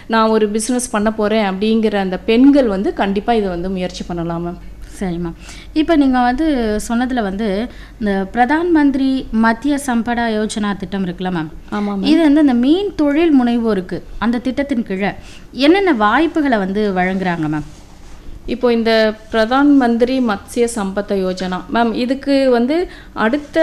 நான் ஒரு பிஸ்னஸ் பண்ண போகிறேன் அப்படிங்கிற அந்த பெண்கள் வந்து கண்டிப்பாக இதை வந்து முயற்சி பண்ணலாம் மேம் சரிம்மா இப்போ நீங்கள் வந்து சொன்னதில் வந்து இந்த பிரதான் மந்திரி மத்திய சம்படா யோஜனா திட்டம் இருக்குல்ல மேம் ஆமாம் இது வந்து இந்த மீன் தொழில் முனைவோருக்கு அந்த திட்டத்தின் கீழே என்னென்ன வாய்ப்புகளை வந்து வழங்குறாங்க மேம் இப்போ இந்த பிரதான் மந்திரி மத்ஸ்ய சம்பத்த யோஜனா மேம் இதுக்கு வந்து அடுத்த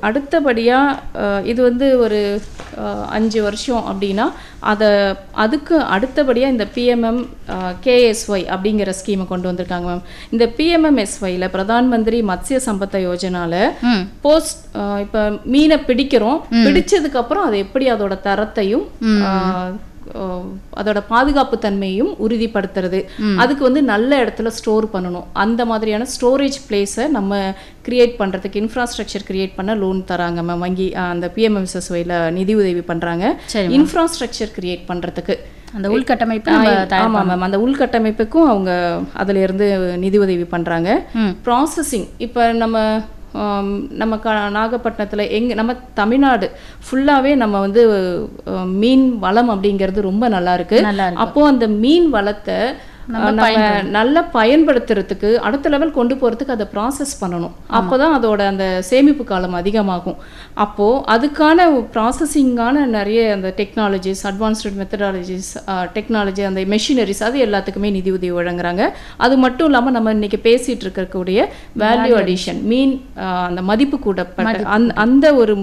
அடுத்தபடியாக இது வந்து ஒரு அஹ், அஞ்சு வருஷம் அப்படின்னா அதை அதுக்கு அடுத்தபடியாக இந்த பிஎம்எம் கேஎஸ்ஒய் அப்படிங்கிற ஸ்கீமை கொண்டு வந்திருக்காங்க மேம் இந்த பிஎம்எம்எஸ்ஒயில் பிரதான் மந்திரி மத்ஸ்ய சம்பத்த யோஜனால ம் போஸ்ட் இப்போ மீனை பிடிக்கிறோம் பிடிச்சதுக்கு அப்புறம் அது எப்படி அதோட தரத்தையும் ஆஹ், ஆஹ், அதோட பாதுகாப்பு தன்மையும் உறுதிப்படுத்துறது அதுக்கு வந்து நல்ல இடத்துல ஸ்டோர் பண்ணணும் அந்த மாதிரியான ஸ்டோரேஜ் பிளேஸை நம்ம கிரியேட் பண்ணுறதுக்கு இன்ஃப்ராஸ்ட்ரக்சர் கிரியேட் பண்ண லோன் தராங்க மேம் வங்கி ஆஹ், அந்த பிஎம்எஸ்எஸ்ஒயில் நிதி உதவி பண்ணுறாங்க சரி இன்ஃப்ராஸ்ட்ரக்சர் கிரியேட் பண்ணுறதுக்கு அந்த உள்கட்டமைப்பு நம்ம தயார் ஆமாம் மேம் அந்த உள்கட்டமைப்புக்கும் அவங்க அதுல இருந்து நிதி உதவி பண்றாங்க ம். ப்ராசஸிங் இப்போ நம்ம ஆம், நம்ம க நாகப்பட்டினத்தில் எங்க நம்ம தமிழ்நாடு ஃபுல்லாகவே நம்ம வந்து அஹ், மீன் வளம் அப்படிங்கிறது ரொம்ப நல்லா இருக்கு நல்லா இருக்கு அப்போ அந்த மீன் வளத்தை நம்ம அஹ், நம்ம நல்லா பயன்படுத்துறதுக்கு அடுத்த லெவல் கொண்டு போறதுக்கு அதை ப்ராசஸ் பண்ணணும் அப்பதான் அதோட அந்த சேமிப்பு காலம் அதிகமாகும் அப்போ அதுக்கான ப்ராசஸிங்கான நிறைய அந்த டெக்னாலஜிஸ் அட்வான்ஸ்டு மெத்தடாலஜிஸ் டெக்னாலஜி அந்த மெஷினரிஸ் அது எல்லாத்துக்குமே நிதி உதவி வழங்குறாங்க அது மட்டும் இல்லாம நம்ம இன்னைக்கு பேசிட்டு இருக்கக்கூடிய வேல்யூ அடிஷன் மீன் அஹ், அந்த மதிப்பு கூடப்பட்ட அந்த அந்த ஒரு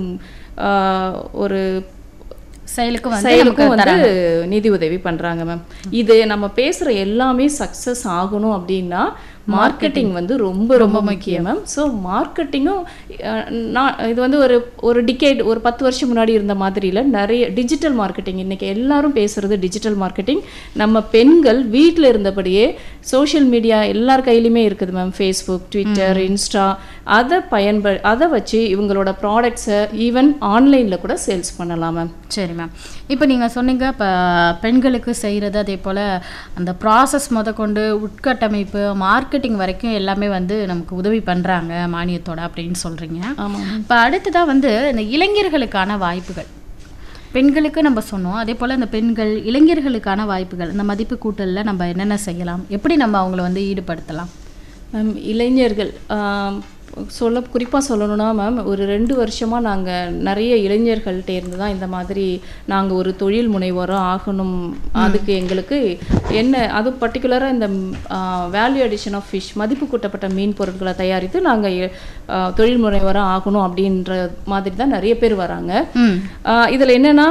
அஹ், ஒரு செயலுக்கு வந்து செயலுக்கும் வந்து நிதி உதவி பண்றாங்க மேம் இது நம்ம பேசுற எல்லாமே சக்சஸ் ஆகணும் அப்படின்னா மார்க்கெட்டிங் வந்து ரொம்ப ரொம்ப முக்கியம் மேம் ஸோ மார்க்கெட்டிங்கும் நான் இது வந்து ஒரு ஒரு டிகேட் ஒரு பத்து வருஷம் முன்னாடி இருந்த மாதிரியில் நிறைய டிஜிட்டல் மார்க்கெட்டிங் இன்னைக்கு எல்லாரும் பேசுறது டிஜிட்டல் மார்க்கெட்டிங் நம்ம பெண்கள் வீட்டில் இருந்தபடியே சோஷியல் மீடியா எல்லார் கையிலுமே இருக்குது மேம் ஃபேஸ்புக் ட்விட்டர் இன்ஸ்டா அதை பயன்ப அதை வச்சு இவங்களோட ப்ராடக்ட்ஸை ஈவன் ஆன்லைனில் கூட சேல்ஸ் பண்ணலாம் மேம் சரி மேம் இப்போ நீங்கள் சொன்னீங்க இப்போ பெண்களுக்கு செய்கிறது அதே போல் அந்த ப்ராசஸ் முதற்கொண்டு உட்கட்டமைப்பு மார்க்கெட்டிங் வரைக்கும் எல்லாமே வந்து நமக்கு உதவி பண்ணுறாங்க மானியத்தோட அப்படின்னு சொல்கிறீங்க ஆமாம் இப்போ அடுத்ததாக வந்து இந்த இளைஞர்களுக்கான வாய்ப்புகள் பெண்களுக்கு நம்ம சொன்னோம் அதே போல் இந்த பெண்கள் இளைஞர்களுக்கான வாய்ப்புகள் இந்த மதிப்பு கூட்டலில் நம்ம என்னென்ன செய்யலாம் எப்படி நம்ம அவங்கள வந்து ஈடுபடுத்தலாம் மேம் இளைஞர்கள் ஆம், சொல்ல குறிப்பாக சொல்லணும்னா மேம் ஒரு ரெண்டு வருஷமாக நாங்கள் நிறைய இளைஞர்கள்ட்ட இருந்து தான் இந்த மாதிரி நாங்கள் ஒரு தொழில் முனைவோராக ஆகணும் அதுக்கு எங்களுக்கு என்ன அது பர்டிகுலராக இந்த வேல்யூ அடிஷன் ஆஃப் ஃபிஷ் மதிப்பு கூட்டப்பட்ட மீன் பொருட்களை தயாரித்து நாங்கள் தொழில் முனைவோராக ஆகணும் அப்படின்ற மாதிரி தான் நிறைய பேர் வராங்க ம் இதில் என்னென்னா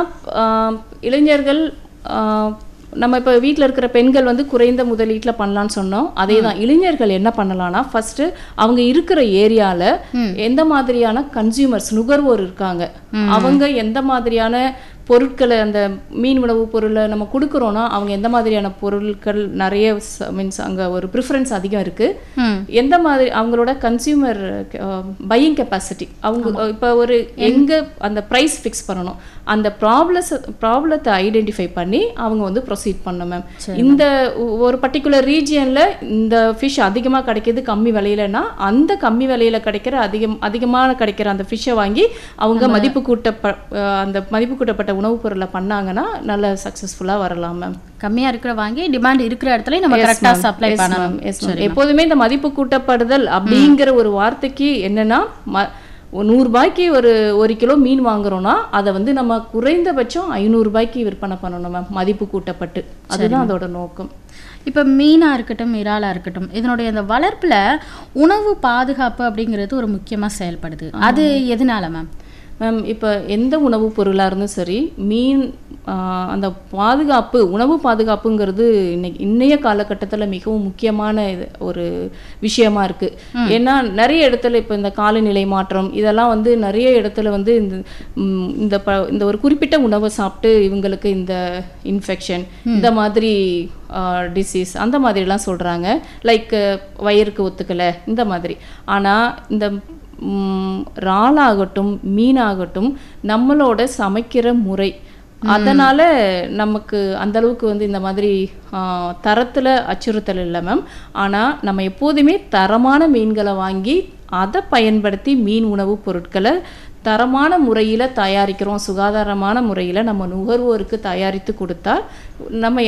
இளைஞர்கள் ஆஹ், நம்ம இப்போ வீட்டில் இருக்கிற பெண்கள் வந்து குறைந்த முதலீட்டில் பண்ணலாம்னு சொன்னோம் அதே தான் இளைஞர்கள் என்ன பண்ணலாம்னா ஃபர்ஸ்ட் அவங்க இருக்கிற ஏரியாவில் எந்த மாதிரியான கன்சியூமர்ஸ் நுகர்வோர் இருக்காங்க அவங்க எந்த மாதிரியான பொருட்களை அந்த மீன் உணவு பொருளை நம்ம கொடுக்குறோன்னா அவங்க எந்த மாதிரியான பொருட்கள் நிறைய மீன்ஸ் அங்கே ஒரு ப்ரிஃபரன்ஸ் அதிகம் இருக்குது ம் எந்த மாதிரி அவங்களோட கன்சியூமர் பையிங் கெப்பாசிட்டி அவங்க இப்போ ஒரு எங்க அந்த ப்ரைஸ் ஃபிக்ஸ் பண்ணணும் அந்த ப்ராப்ளஸ் ப்ராப்ளத்தை ஐடென்டிஃபை பண்ணி அவங்க வந்து ப்ரொசீட் பண்ணணும் மேம் இந்த ஒ- ஒரு பர்டிகுலர் ரீஜியனில் இந்த ஃபிஷ் அதிகமாக கிடைக்கிது கம்மி விலையிலனா அந்த கம்மி விலையில கிடைக்கிற அதிகம் அதிகமான கிடைக்கிற அந்த ஃபிஷ்ஷை வாங்கி அவங்க மதிப்பு கூட்டப்ப அஹ், அந்த மதிப்பு கூட்டப்பட்ட உணவுப் பொருளை பண்ணாங்கன்னா நல்ல சக்ஸஸ்ஃபுல்லாக வரலாம் மேம் கம்மியாக இருக்கிற வாங்கி டிமாண்ட் இருக்கிற இடத்துல நம்ம கரெக்டாக சப்ளை பண்ணலாம் எப்போதுமே இந்த மதிப்பு கூட்டப்படுதல் அப்படிங்கிற ஒரு வார்த்தைக்கு என்னன்னா ம ஒரு நூறு ரூபாய்க்கு ஒரு ஒரு கிலோ மீன் வாங்குறோம்னா அதை வந்து நம்ம குறைந்தபட்சம் ஐநூறு ரூபாய்க்கு விற்பனை பண்ணணும் மேம் மதிப்பு கூட்டப்பட்டு அதுதான் அதோட நோக்கம் இப்போ மீனாக இருக்கட்டும் இறாலாக இருக்கட்டும் இதனுடைய அந்த வளர்ப்பில் உணவு பாதுகாப்பு அப்படிங்கிறது ஒரு முக்கியமாக செயல்படுது அது எதனால மேம் மேம் இப்போ எந்த உணவுப் பொருளாக இருந்தும் சரி மீன் ஆஹ், அந்த பாதுகாப்பு உணவு பாதுகாப்புங்கிறது இன்னைக்கு இன்னைய காலகட்டத்தில் மிகவும் முக்கியமான இது ஒரு விஷயமா இருக்கு ஏன்னா நிறைய இடத்துல இப்போ இந்த காலநிலை மாற்றம் இதெல்லாம் வந்து நிறைய இடத்துல வந்து இந்த ம், இந்த ப இந்த ஒரு குறிப்பிட்ட உணவை சாப்பிட்டு இவங்களுக்கு இந்த இன்ஃபெக்ஷன் இந்த மாதிரி டிசீஸ் அந்த மாதிரிலாம் சொல்கிறாங்க லைக் வயிறுக்கு ஒத்துக்கலை இந்த மாதிரி ஆனால் இந்த ம், இறாலாகட்டும் மீனாகட்டும் நம்மளோட சமைக்கிற முறை அதனால நமக்கு அந்த அளவுக்கு வந்து இந்த மாதிரி ஆ, தரத்துல அச்சுறுத்தல் இல்லை மேம் ஆனா நம்ம எப்போதுமே தரமான மீன்களை வாங்கி அதை பயன்படுத்தி மீன் உணவுப் பொருட்களை தரமான முறையில் தயாரிக்கிறோம் சுகாதாரமான முறையில் நம்ம நுகர்வோருக்கு தயாரித்து கொடுத்தா நம்ம